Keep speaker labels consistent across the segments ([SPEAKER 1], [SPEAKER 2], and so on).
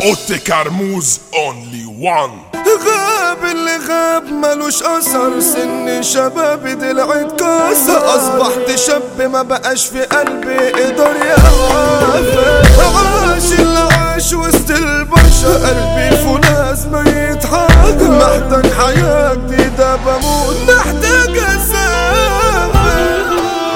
[SPEAKER 1] اوتي كرموز اونلي وان
[SPEAKER 2] غاب اللي غاب ملوش اثر سن شبابي دلع اتكسر اصبحت شاب ما بقاش في قلبي قدر يوافق عاش اللي عاش وسط البشر قلبي فولاذ ميت حاجة محتاج حياة جديدة بموت محتاج اسافر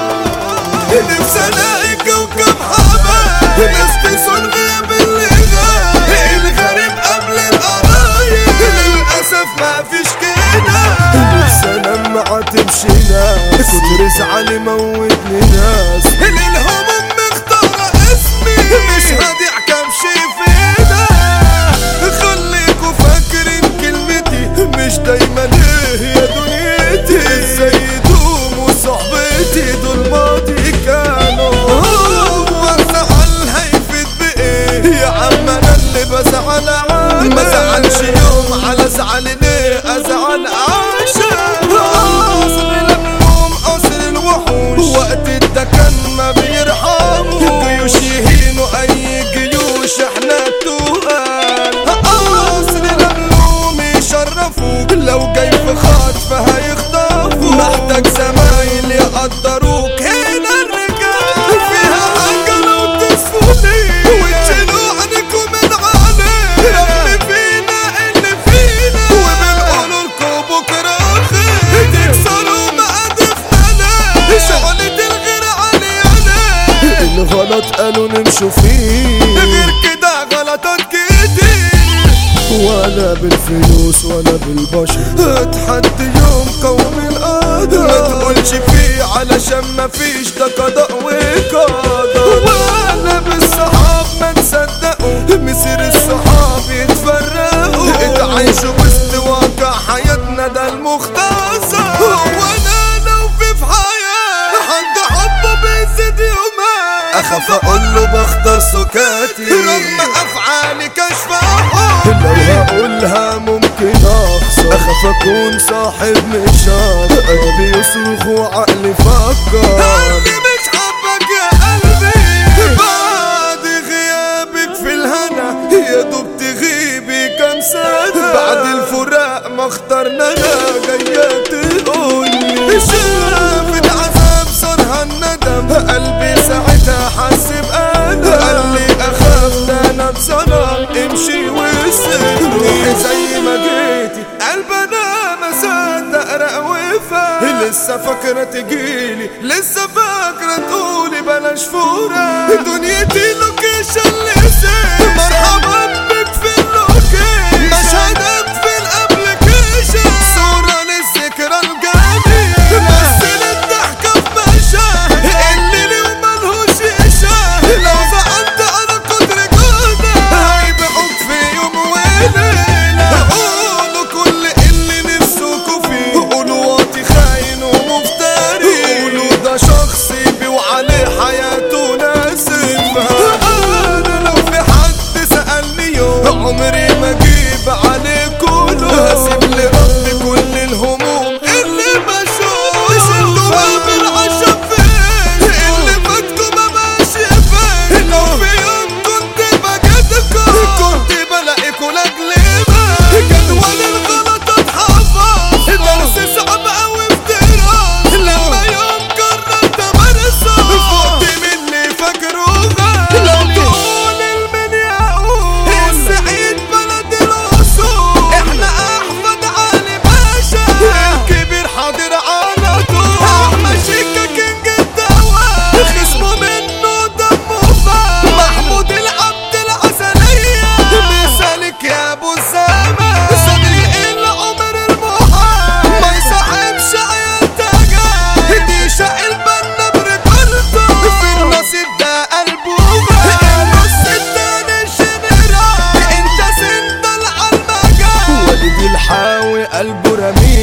[SPEAKER 2] نفسي الاقي كوكب حبايب ناس تصون غياب اللي غاب الغريب قبل القرايب للاسف ما فيش كده نفسي لما هتمشي ناس كتر زعلي موتني ناس الهموم مختارة اسمي مش هضيع كام شي فينا خليكوا فاكرين كلمتي مش دايما ايه يا دنيتي ازاي يدوموا صحبتي دول ماضي كانوا هو الزعل هيفيد بايه يا عم انا اللي بزعل عنك ما زعلش يوم على زعل ليه ازعل عشان اصل الملوم اصل الوحوش وقت الدكن ما بيرحموا جيوش يهينوا اي جيوش احنا تقال اصل الملوم يشرفوك لو جاي في خطف هيخطفوك محتاج زمايل يقدروك هنا الرجال فيها حاجة لو تسفوني وتشيلوا عنكم من عليه رب فينا اللي فينا وبنقولوا لكم بكرة خير تكسروا مقادفنا شغلة الغير علينا الغلط قالوا نمشوا فيه غير كده غلطات كتير ولا بالفلوس ولا بالبشر اتحدي يوم قوم الارض ما تقولش فيه علشان ما فيش ده قضاء وقدر ولا بالصحاب ما نصدقوا مسير الصحاب يتفرقوا اتعايشوا وسط واقع حياتنا ده المختصر وانا لو في في حياة حد حبه بيزيد يومات اخاف اقول له بختار سكاتي رغم افعالي كشف لو هقولها ممكن اخسر اخاف اكون صاحب مش هقدر قلبي يصرخ وعقلي فكر قلبي مش حبك يا قلبي بعد غيابك في الهنا يا دوب تغيبي كام سنة بعد الفراق ما اخترنا انا جاية تقولي شافت عذاب صارها الندم قلبي ساعتها حس بأنا قال لي اخاف ده انا اتظلم امشي وسيبني روحي زي ما جيتي قلب انا ما صدق رقوفة لسه فاكرة تجيلي لسه فاكرة تقولي بلاش فورة دنيتي لوكيشن لسه مرحبا بك في اللوكيشن مشهدك في الابليكيشن صورة للذكرى الجميلة مثل الضحكة في مشاهد اللي ليه ملهوش يشاهد لو زعلت انا قدر جهدك هيبيعوك في يوم وليلة قولوا كل اللي نفسكوا فيه قولوا واطي خاين ومفتري قولوا ده شخص يبيع عليه حياته ناسفها انا لو في حد سألني يوم عمري ما اجيب عليه كله هسيب لربي كل الهموم اللي بشوف شلتوا باب العشا فين اللي فاتكم ما ماشي فين لو في يوم كنت بجدكم كنت بلاقيكوا لاجل ما جدول الغلطات حفظ درس صعب اوي افتراض لما يوم قررت امارسه فوت من اللي فاكره غالي لو تقول المنيا اقول السعيد بلد الاصول احنا احمد علي باشا الكبير حاضر على طول احمد شيكا كينج الدواء خصمه منه دمه فات محمود العبد العسلية مثالك يا ابو الزمان صديق العمر المحال ما يصاحبش عيال تجاه دي شق البنا برجالته في النصيب ده قلبه غال النص التاني الجنرال انت سندل عالمجال والدي الحاوي قلبه رميل